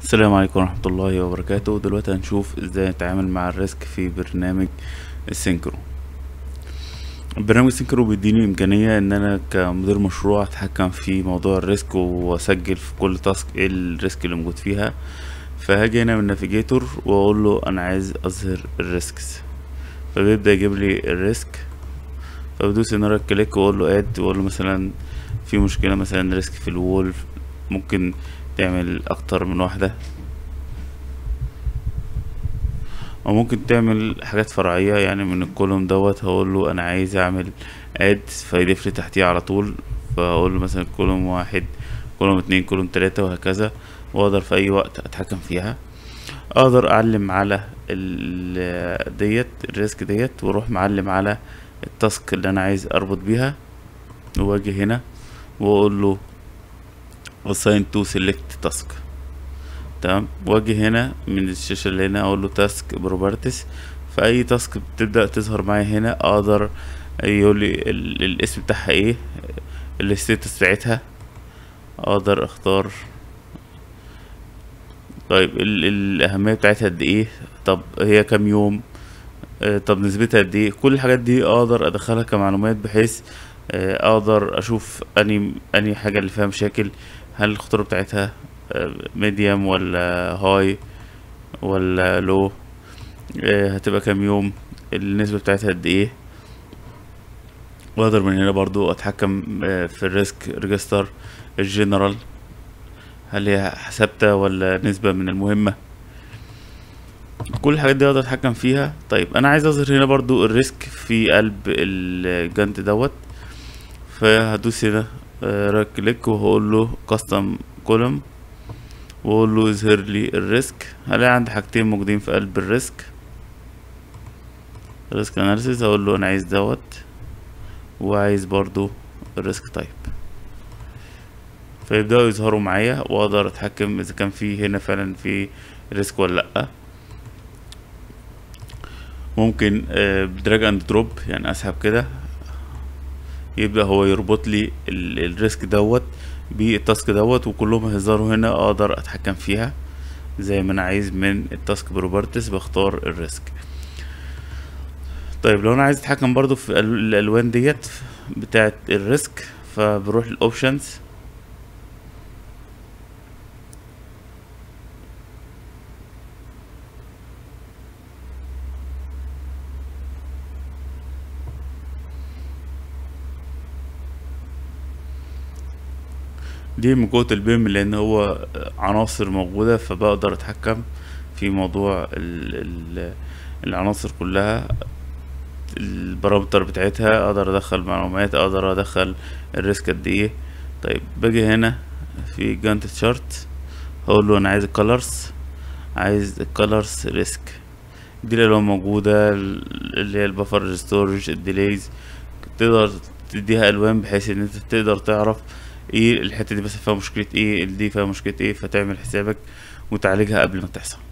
السلام عليكم ورحمة الله وبركاته دلوقتي هنشوف ازاي نتعامل مع الريسك في برنامج السينكرو برنامج السينكرو بيديني امكانية ان انا كمدير مشروع اتحكم في موضوع الريسك واسجل في كل تاسك ايه الريسك اللي موجود فيها فهاجي هنا من النافيجيتور واقول له انا عايز اظهر الريسكس فبيبدأ يجيب لي الريسك فبدوس ان انا كليك واقول له اد واقول له مثلا في مشكلة مثلا ريسك في الوول ممكن تعمل اكتر من واحدة او ممكن تعمل حاجات فرعية يعني من الكولوم دوت هقول له انا عايز اعمل اد فيضيف لي تحتيه على طول فاقول له مثلا كولوم واحد كولوم اتنين كولوم تلاتة وهكذا واقدر في اي وقت اتحكم فيها اقدر اعلم على ال ديت الريسك ديت واروح معلم على التاسك اللي انا عايز اربط بيها واجي هنا واقول له assign to select task تمام واجي هنا من الشاشة اللي هنا اقول له تاسك بروبرتيز فاي تاسك بتبدأ تظهر معايا هنا اقدر يقول لي ال- الاسم بتاعها ايه الستاتس بتاعتها اقدر اختار طيب ال- الاهمية بتاعتها قد ايه طب هي كام يوم آه، طب نسبتها قد ايه كل الحاجات دي اقدر ادخلها كمعلومات بحيث آه، اقدر اشوف اني اني حاجة اللي فيها مشاكل هل الخطورة بتاعتها ميديوم ولا هاي ولا لو هتبقى كام يوم النسبة بتاعتها قد ايه واقدر من هنا برضو اتحكم آه، في الريسك ريجستر الجنرال هل هي ثابتة ولا نسبة من المهمة كل الحاجات دي اقدر اتحكم فيها طيب انا عايز اظهر هنا برضو الريسك في قلب الجنت دوت فهدوس هنا رايت كليك وهقول له كاستم كولوم واقول له اظهر لي الريسك هلاقي عندي حاجتين موجودين في قلب الريسك الريسك اناليسيس هقول له انا عايز دوت وعايز برضو الريسك تايب فيبدأوا يظهروا معايا واقدر اتحكم اذا كان في هنا فعلا في ريسك ولا لا ممكن دراج اند دروب يعني اسحب كده يبدأ هو يربط لي ال- الريسك دوت بالتاسك دوت وكلهم هيظهروا هنا اقدر اتحكم فيها زي ما انا عايز من التاسك بروبرتيز بختار الريسك طيب لو انا عايز اتحكم برضو في ال- الالوان ديت بتاعه الريسك فبروح الاوبشنز دي من قوة البيم لأن هو عناصر موجودة فبقدر أتحكم في موضوع ال ال العناصر كلها البارامتر بتاعتها أقدر أدخل معلومات أقدر أدخل الريسك قد إيه طيب باجي هنا في جانت تشارت هقول له أنا عايز الكالرز عايز الكالرز ريسك دي الألوان موجودة ال- اللي هي البفر ستورج الديليز تقدر تديها ألوان بحيث إن أنت تقدر تعرف ايه الحته دي بس فيها مشكله ايه دي فيها مشكله ايه فتعمل حسابك وتعالجها قبل ما تحصل